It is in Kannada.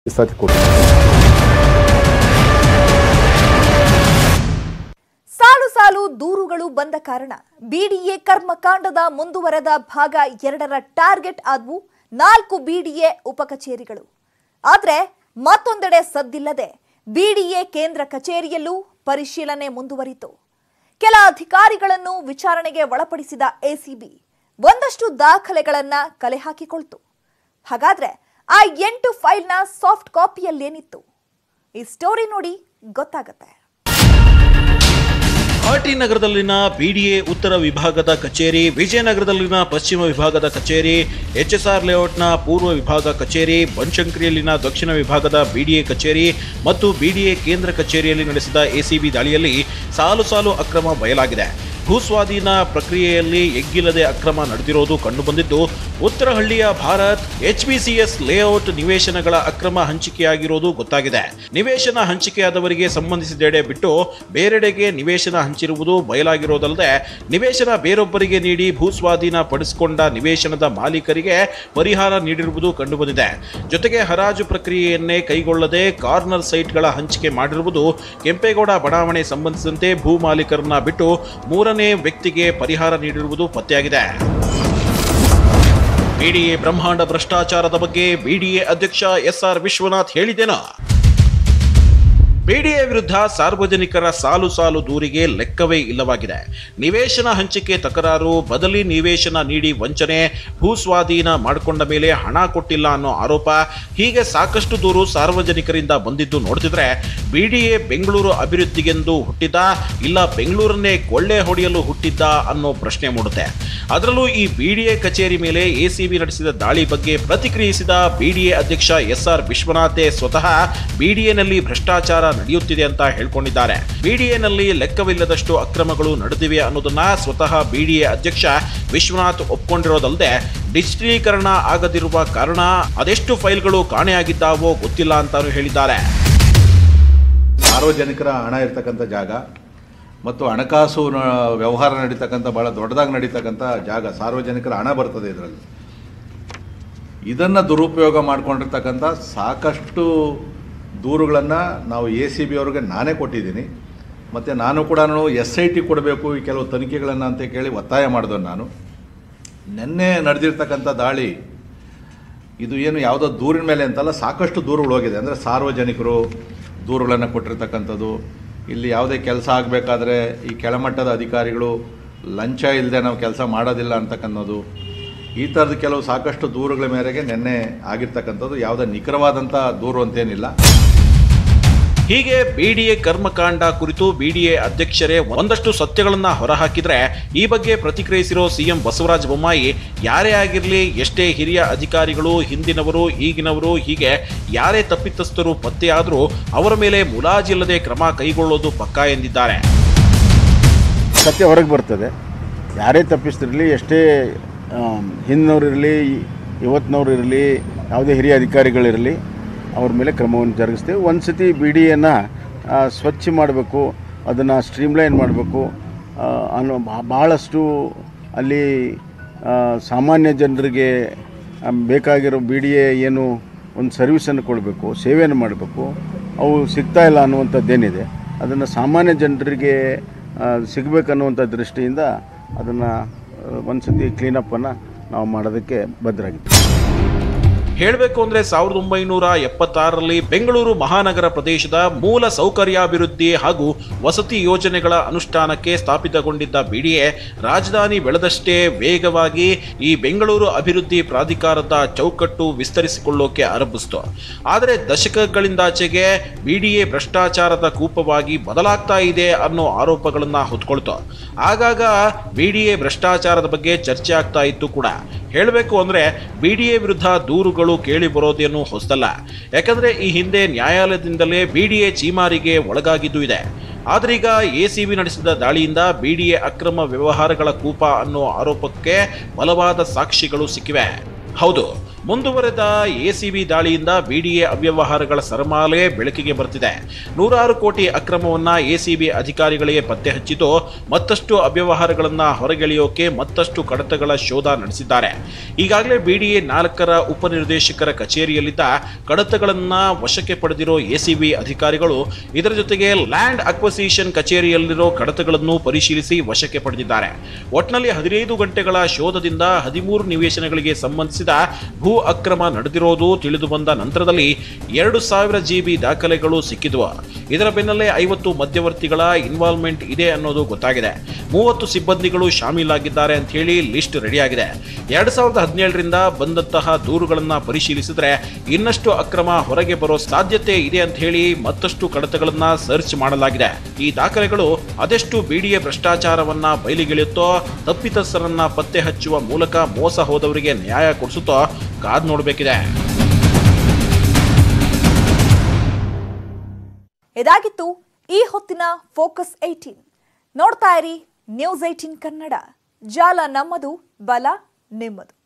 ಸತಿ ಕೊಡಿ ಸಾಲು ಸಾಲು ದೂರುಗಳು ಬಂದ ಕಾರಣ ಬಿಡಿಎ ಕರ್ಮಕಾಂಡದ ಮುಂದುವರೆದ ಭಾಗ ಎರಡರ ಟಾರ್ಗೆಟ್ ಆದವು ನಾಲ್ಕು ಬಿಡಿಎ ಉಪಕಚೇರಿಗಳು ಆದ್ರೆ ಮತ್ತೊಂದೆಡೆ ಸದ್ದಿಲ್ಲದೆ ಬಿಡಿಎ ಕೇಂದ್ರ ಕಚೇರಿಯಲ್ಲೂ ಪರಿಶೀಲನೆ ಮುಂದುವರಿತು ಕೆಲ ಅಧಿಕಾರಿಗಳನ್ನು ವಿಚಾರಣೆಗೆ ಒಳಪಡಿಸಿದ ಎಸಿಬಿ ಒಂದಷ್ಟು ದಾಖಲೆಗಳನ್ನ ಕಲೆ ಹಾಕಿಕೊಳ್ತು ಹಾಗಾದ್ರೆ ಆ ಎಂಟು ಫೈಲ್ನ ಸಾಫ್ಟ್ ಕಾಪಿಯಲ್ಲೇನಿತ್ತು ಈ ಸ್ಟೋರಿ ನೋಡಿ ಗೊತ್ತಾಗತ್ತೆ ಆರ್ಟಿ ನಗರದಲ್ಲಿನ ಬಿಡಿಎ ಉತ್ತರ ವಿಭಾಗದ ಕಚೇರಿ ವಿಜಯನಗರದಲ್ಲಿನ ಪಶ್ಚಿಮ ವಿಭಾಗದ ಕಚೇರಿ ಎಚ್ಎಸ್ಆರ್ ಲೇಔಟ್ನ ಪೂರ್ವ ವಿಭಾಗ ಕಚೇರಿ ಬನಶಂಕರಿಯಲ್ಲಿನ ದಕ್ಷಿಣ ವಿಭಾಗದ ಬಿಡಿಎ ಕಚೇರಿ ಮತ್ತು ಬಿಡಿಎ ಕೇಂದ್ರ ಕಚೇರಿಯಲ್ಲಿ ನಡೆಸಿದ ಎಸಿಬಿ ದಾಳಿಯಲ್ಲಿ ಸಾಲು ಸಾಲು ಅಕ್ರಮ ಬಯಲಾಗಿದೆ ಭೂಸ್ವಾಧೀನ ಪ್ರಕ್ರಿಯೆಯಲ್ಲಿ ಎಗ್ಗಿಲ್ಲದೆ ಅಕ್ರಮ ನಡೆದಿರೋದು ಕಂಡುಬಂದಿದ್ದು ಉತ್ತರಹಳ್ಳಿಯ ಭಾರತ್ ಎಚ್ಬಿಸಿಎಸ್ ಲೇಔಟ್ ನಿವೇಶನಗಳ ಅಕ್ರಮ ಹಂಚಿಕೆಯಾಗಿರೋದು ಗೊತ್ತಾಗಿದೆ ನಿವೇಶನ ಹಂಚಿಕೆಯಾದವರಿಗೆ ಸಂಬಂಧಿಸಿದೆಡೆ ಬಿಟ್ಟು ಬೇರೆಡೆಗೆ ನಿವೇಶನ ಹಂಚಿರುವುದು ಬಯಲಾಗಿರೋದಲ್ಲದೆ ನಿವೇಶನ ಬೇರೊಬ್ಬರಿಗೆ ನೀಡಿ ಭೂಸ್ವಾಧೀನ ಪಡಿಸಿಕೊಂಡ ನಿವೇಶನದ ಮಾಲೀಕರಿಗೆ ಪರಿಹಾರ ನೀಡಿರುವುದು ಕಂಡುಬಂದಿದೆ ಜೊತೆಗೆ ಹರಾಜು ಪ್ರಕ್ರಿಯೆಯನ್ನೇ ಕೈಗೊಳ್ಳದೆ ಕಾರ್ನರ್ ಸೈಟ್ಗಳ ಹಂಚಿಕೆ ಮಾಡಿರುವುದು ಕೆಂಪೇಗೌಡ ಬಡಾವಣೆ ಸಂಬಂಧಿಸಿದಂತೆ ಭೂ ಮಾಲೀಕರನ್ನ ಬಿಟ್ಟು ಮೂರನೇ ವ್ಯಕ್ತಿಗೆ ಪರಿಹಾರ ನೀಡಿರುವುದು ಪತ್ತೆಯಾಗಿದೆ ಬಿಡಿಎ ಬ್ರಹ್ಮಾಂಡ ಭ್ರಷ್ಟಾಚಾರದ ಬಗ್ಗೆ ಬಿಡಿಎ ಅಧ್ಯಕ್ಷ ಎಸ್ಆರ್ ವಿಶ್ವನಾಥ್ ಹೇಳಿದ್ದೇನಾ ಬಿಡಿಎ ವಿರುದ್ಧ ಸಾರ್ವಜನಿಕರ ಸಾಲು ಸಾಲು ದೂರಿಗೆ ಲೆಕ್ಕವೇ ಇಲ್ಲವಾಗಿದೆ ನಿವೇಶನ ಹಂಚಿಕೆ ತಕರಾರು ಬದಲಿ ನಿವೇಶನ ನೀಡಿ ವಂಚನೆ ಭೂಸ್ವಾಧೀನ ಮಾಡಿಕೊಂಡ ಮೇಲೆ ಹಣ ಕೊಟ್ಟಿಲ್ಲ ಅನ್ನೋ ಆರೋಪ ಹೀಗೆ ಸಾಕಷ್ಟು ದೂರು ಸಾರ್ವಜನಿಕರಿಂದ ಬಂದಿದ್ದು ನೋಡ್ತಿದ್ರೆ ಬಿಡಿಎ ಬೆಂಗಳೂರು ಅಭಿವೃದ್ಧಿಗೆಂದು ಹುಟ್ಟಿದ್ದ ಇಲ್ಲ ಬೆಂಗಳೂರನ್ನೇ ಕೊಳ್ಳೆ ಹೊಡೆಯಲು ಹುಟ್ಟಿದ್ದ ಅನ್ನೋ ಪ್ರಶ್ನೆ ಮೂಡುತ್ತೆ ಅದರಲ್ಲೂ ಈ ಬಿಡಿಎ ಕಚೇರಿ ಮೇಲೆ ಎಸಿಬಿ ನಡೆಸಿದ ದಾಳಿ ಬಗ್ಗೆ ಪ್ರತಿಕ್ರಿಯಿಸಿದ ಬಿಡಿಎ ಅಧ್ಯಕ್ಷ ಎಸ್ಆರ್ ವಿಶ್ವನಾಥೆ ಸ್ವತಃ ಬಿಡಿಎನಲ್ಲಿ ಭ್ರಷ್ಟಾಚಾರ ನಡೆಯುತ್ತಿದೆ ಅಂತ ಹೇಳ್ಕೊಂಡಿದ್ದಾರೆ ಬಿಡಿಎನಲ್ಲಿ ಲೆಕ್ಕವಿಲ್ಲದಷ್ಟು ಅಕ್ರಮಗಳು ನಡೆದಿವೆ ಅನ್ನೋದನ್ನ ಸ್ವತಃ ಬಿಡಿಎ ಅಧ್ಯಕ್ಷ ವಿಶ್ವನಾಥ್ ಒಪ್ಕೊಂಡಿರೋದಲ್ಲದೆ ಡಿಜಿಟಲೀಕರಣ ಆಗದಿರುವ ಕಾರಣ ಅದೆಷ್ಟು ಫೈಲ್ಗಳು ಕಾಣೆಯಾಗಿದ್ದಾವೋ ಗೊತ್ತಿಲ್ಲ ಅಂತಾನು ಹೇಳಿದ್ದಾರೆ ಸಾರ್ವಜನಿಕರ ಹಣ ಇರ್ತಕ್ಕಂಥ ಜಾಗ ಮತ್ತು ಹಣಕಾಸು ನ- ವ್ಯವಹಾರ ನಡೀತಕ್ಕಂಥ ಭಾಳ ದೊಡ್ಡದಾಗಿ ನಡೀತಕ್ಕಂಥ ಜಾಗ ಸಾರ್ವಜನಿಕರ ಹಣ ಬರ್ತದೆ ಇದರಲ್ಲಿ ಇದನ್ನು ದುರುಪಯೋಗ ಮಾಡ್ಕೊಂಡಿರ್ತಕ್ಕಂಥ ಸಾಕಷ್ಟು ದೂರುಗಳನ್ನು ನಾವು ಎ ಸಿ ಬಿ ಅವ್ರಿಗೆ ನಾನೇ ಕೊಟ್ಟಿದ್ದೀನಿ ಮತ್ತು ನಾನು ಕೂಡ ಎಸ್ ಐ ಟಿ ಕೊಡಬೇಕು ಈ ಕೆಲವು ತನಿಖೆಗಳನ್ನು ಅಂತ ಕೇಳಿ ಒತ್ತಾಯ ಮಾಡಿದೆ ನಾನು ನಿನ್ನೆ ನಡೆದಿರ್ತಕ್ಕಂಥ ದಾಳಿ ಇದು ಏನು ಯಾವುದೋ ದೂರಿನ ಮೇಲೆ ಅಂತಲ್ಲ ಸಾಕಷ್ಟು ದೂರುಗಳು ಹೋಗಿದೆ ಅಂದರೆ ಸಾರ್ವಜನಿಕರು ದೂರುಗಳನ್ನು ಕೊಟ್ಟಿರ್ತಕ್ಕಂಥದ್ದು ಇಲ್ಲಿ ಯಾವುದೇ ಕೆಲಸ ಆಗಬೇಕಾದ್ರೆ ಈ ಕೆಳಮಟ್ಟದ ಅಧಿಕಾರಿಗಳು ಲಂಚ ಇಲ್ಲದೆ ನಾವು ಕೆಲಸ ಮಾಡೋದಿಲ್ಲ ಅಂತಕ್ಕನ್ನೋದು ಈ ಥರದ ಕೆಲವು ಸಾಕಷ್ಟು ದೂರುಗಳ ಮೇರೆಗೆ ನಿನ್ನೆ ಆಗಿರ್ತಕ್ಕಂಥದ್ದು ಯಾವುದೇ ನಿಖರವಾದಂಥ ದೂರು ಅಂತೇನಿಲ್ಲ ಹೀಗೆ ಬಿಡಿಎ ಕರ್ಮಕಾಂಡ ಕುರಿತು ಬಿಡಿಎ ಅಧ್ಯಕ್ಷರೇ ಒಂದಷ್ಟು ಸತ್ಯಗಳನ್ನ ಹೊರಹಾಕಿದ್ರೆ ಈ ಬಗ್ಗೆ ಪ್ರತಿಕ್ರಿಯಿಸಿರೋ ಸಿಎಂ ಬಸವರಾಜ ಬೊಮ್ಮಾಯಿ ಯಾರೇ ಆಗಿರಲಿ ಎಷ್ಟೇ ಹಿರಿಯ ಅಧಿಕಾರಿಗಳು ಹಿಂದಿನವರು ಈಗಿನವರು ಹೀಗೆ ಯಾರೇ ತಪ್ಪಿತಸ್ಥರು ಪತ್ತೆಯಾದರೂ ಅವರ ಮೇಲೆ ಮುಲಾಜಿಲ್ಲದೆ ಕ್ರಮ ಕೈಗೊಳ್ಳೋದು ಪಕ್ಕಾ ಎಂದಿದ್ದಾರೆ ಸತ್ಯ ಹೊರಗೆ ಬರ್ತದೆ ಯಾರೇ ತಪ್ಪಿಸ್ತಿರಲಿ ಎಷ್ಟೇ ಹಿಂದಿನವ್ರು ಇರಲಿ ಇವತ್ತಿನವ್ರು ಇರಲಿ ಯಾವುದೇ ಹಿರಿಯ ಅಧಿಕಾರಿಗಳಿರಲಿ ಅವ್ರ ಮೇಲೆ ಕ್ರಮವನ್ನು ಜರುಗಿಸ್ತೇವೆ ಒಂದು ಸತಿ ಬಿ ಡಿಯನ್ನು ಸ್ವಚ್ಛ ಮಾಡಬೇಕು ಅದನ್ನು ಸ್ಟ್ರೀಮ್ಲೈನ್ ಮಾಡಬೇಕು ಅನ್ನೋ ಬಾ- ಭಾಳಷ್ಟು ಅಲ್ಲಿ ಆ, ಸಾಮಾನ್ಯ ಜನರಿಗೆ ಆ, ಬೇಕಾಗಿರೋ ಬಿ ಡಿ ಎ ಏನು ಒಂದು ಸರ್ವಿಸನ್ನು ಕೊಡಬೇಕು ಸೇವೆಯನ್ನು ಮಾಡಬೇಕು ಅವು ಸಿಗ್ತಾ ಇಲ್ಲ ಅನ್ನುವಂಥದ್ದೇನಿದೆ ಅದನ್ನು ಸಾಮಾನ್ಯ ಜನರಿಗೆ ಆ, ಸಿಗಬೇಕನ್ನುವಂಥ ದೃಷ್ಟಿಯಿಂದ ಅದನ್ನು ಒಂದು ಸತಿ ಕ್ಲೀನಪ್ಪನ್ನು ನಾವು ಮಾಡೋದಕ್ಕೆ ಬದ್ಧರಾಗಿದ್ದೀವಿ ಹೇಳಬೇಕು ಅಂದ್ರೆ ಸಾವಿರದ ಒಂಬೈನೂರ ಎಪ್ಪತ್ತಾರರಲ್ಲಿ ಬೆಂಗಳೂರು ಮಹಾನಗರ ಪ್ರದೇಶದ ಮೂಲ ಸೌಕರ್ಯಾಭಿವೃದ್ಧಿ ಹಾಗೂ ವಸತಿ ಯೋಜನೆಗಳ ಅನುಷ್ಠಾನಕ್ಕೆ ಸ್ಥಾಪಿತಗೊಂಡಿದ್ದ ಬಿಡಿಎ ರಾಜಧಾನಿ ಬೆಳೆದಷ್ಟೇ ವೇಗವಾಗಿ ಈ ಬೆಂಗಳೂರು ಅಭಿವೃದ್ಧಿ ಪ್ರಾಧಿಕಾರದ ಚೌಕಟ್ಟು ವಿಸ್ತರಿಸಿಕೊಳ್ಳೋಕೆ ಆರಂಭಿಸಿತು ಆದರೆ ದಶಕಗಳಿಂದಾಚೆಗೆ ಬಿಡಿಎ ಭ್ರಷ್ಟಾಚಾರದ ಕೂಪವಾಗಿ ಬದಲಾಗ್ತಾ ಇದೆ ಅನ್ನೋ ಆರೋಪಗಳನ್ನ ಹೊತ್ಕೊಳ್ತು ಆಗಾಗ ಬಿಡಿಎ ಭ್ರಷ್ಟಾಚಾರದ ಬಗ್ಗೆ ಚರ್ಚೆ ಆಗ್ತಾ ಇತ್ತು ಕೂಡ ಹೇಳಬೇಕು ಅಂದ್ರೆ ಬಿಡಿಎ ವಿರುದ್ಧ ದೂರುಗಳು ಕೇಳಿ ಬರೋದೇನು ಹೊಸದಲ್ಲ ಯಾಕಂದ್ರೆ ಈ ಹಿಂದೆ ನ್ಯಾಯಾಲಯದಿಂದಲೇ ಬಿಡಿಎ ಚೀಮಾರಿಗೆ ಒಳಗಾಗಿದ್ದು ಇದೆ ಆದ್ರೀಗ ಎಸಿಬಿ ನಡೆಸಿದ ದಾಳಿಯಿಂದ ಬಿಡಿಎ ಅಕ್ರಮ ವ್ಯವಹಾರಗಳ ಕೂಪ ಅನ್ನೋ ಆರೋಪಕ್ಕೆ ಬಲವಾದ ಸಾಕ್ಷಿಗಳು ಸಿಕ್ಕಿವೆ ಹೌದು ಮುಂದುವರೆದ ಎಸಿಬಿ ದಾಳಿಯಿಂದ ಬಿಡಿಎ ಅವ್ಯವಹಾರಗಳ ಸರಮಾಲೆ ಬೆಳಕಿಗೆ ಬರ್ತಿದೆ ನೂರಾರು ಕೋಟಿ ಅಕ್ರಮವನ್ನ ಎಸಿಬಿ ಅಧಿಕಾರಿಗಳಿಗೆ ಪತ್ತೆ ಹಚ್ಚಿದ್ದು ಮತ್ತಷ್ಟು ಅವ್ಯವಹಾರಗಳನ್ನ ಹೊರಗೆಳೆಯೋಕೆ ಮತ್ತಷ್ಟು ಕಡತಗಳ ಶೋಧ ನಡೆಸಿದ್ದಾರೆ ಈಗಾಗಲೇ ಬಿಡಿಎ ನಾಲ್ಕರ ಉಪನಿರ್ದೇಶಕರ ಕಚೇರಿಯಲ್ಲಿದ್ದ ಕಡತಗಳನ್ನ ವಶಕ್ಕೆ ಪಡೆದಿರೋ ಎಸಿಬಿ ಅಧಿಕಾರಿಗಳು ಇದರ ಜೊತೆಗೆ ಲ್ಯಾಂಡ್ ಅಕ್ವಸಿಷನ್ ಕಚೇರಿಯಲ್ಲಿರೋ ಕಡತಗಳನ್ನು ಪರಿಶೀಲಿಸಿ ವಶಕ್ಕೆ ಪಡೆದಿದ್ದಾರೆ ಒಟ್ನಲ್ಲಿ ಹದಿನೈದು ಗಂಟೆಗಳ ಶೋಧದಿಂದ ಹದಿಮೂರು ನಿವೇಶನಗಳಿಗೆ ಸಂಬಂಧಿಸಿದ ಭೂ ಅಕ್ರಮ ನಡೆದಿರೋದು ತಿಳಿದು ಬಂದ ನಂತರದಲ್ಲಿ ಎರಡು ಸಾವಿರ ಜಿಬಿ ದಾಖಲೆಗಳು ಸಿಕ್ಕಿದ್ವು ಇದರ ಬೆನ್ನಲ್ಲೇ ಐವತ್ತು ಮಧ್ಯವರ್ತಿಗಳ ಇನ್ವಾಲ್ವ್ಮೆಂಟ್ ಇದೆ ಅನ್ನೋದು ಗೊತ್ತಾಗಿದೆ ಮೂವತ್ತು ಸಿಬ್ಬಂದಿಗಳು ಶಾಮೀಲಾಗಿದ್ದಾರೆ ಅಂತ ಹೇಳಿ ಲಿಸ್ಟ್ ರೆಡಿಯಾಗಿದೆ ಎರಡ್ ಸಾವಿರದ ಹದಿನೇಳರಿಂದ ಬಂದಂತಹ ದೂರುಗಳನ್ನ ಪರಿಶೀಲಿಸಿದ್ರೆ ಇನ್ನಷ್ಟು ಅಕ್ರಮ ಹೊರಗೆ ಬರೋ ಸಾಧ್ಯತೆ ಇದೆ ಅಂತ ಹೇಳಿ ಮತ್ತಷ್ಟು ಕಡತಗಳನ್ನ ಸರ್ಚ್ ಮಾಡಲಾಗಿದೆ ಈ ದಾಖಲೆಗಳು ಅದೆಷ್ಟು ಬಿಡಿಎ ಭ್ರಷ್ಟಾಚಾರವನ್ನ ಬಯಲಿಗೆಳೆಯುತ್ತೋ ತಪ್ಪಿತಸ್ಥರನ್ನ ಪತ್ತೆ ಹಚ್ಚುವ ಮೂಲಕ ಮೋಸ ಹೋದವರಿಗೆ ನ್ಯಾಯ ಕೊಡಿಸುತ್ತೋ ಕಾದ್ ನೋಡಬೇಕಿದೆ ಇದಾಗಿತ್ತು ಈ ಹೊತ್ತಿನ ಫೋಕಸ್ ಏಯ್ಟೀನ್ ನೋಡ್ತಾ ಇರಿ ನ್ಯೂಸ್ ಏಯ್ಟೀನ್ ಕನ್ನಡ ಜಾಲ ನಮ್ಮದು ಬಲ ನಿಮ್ಮದು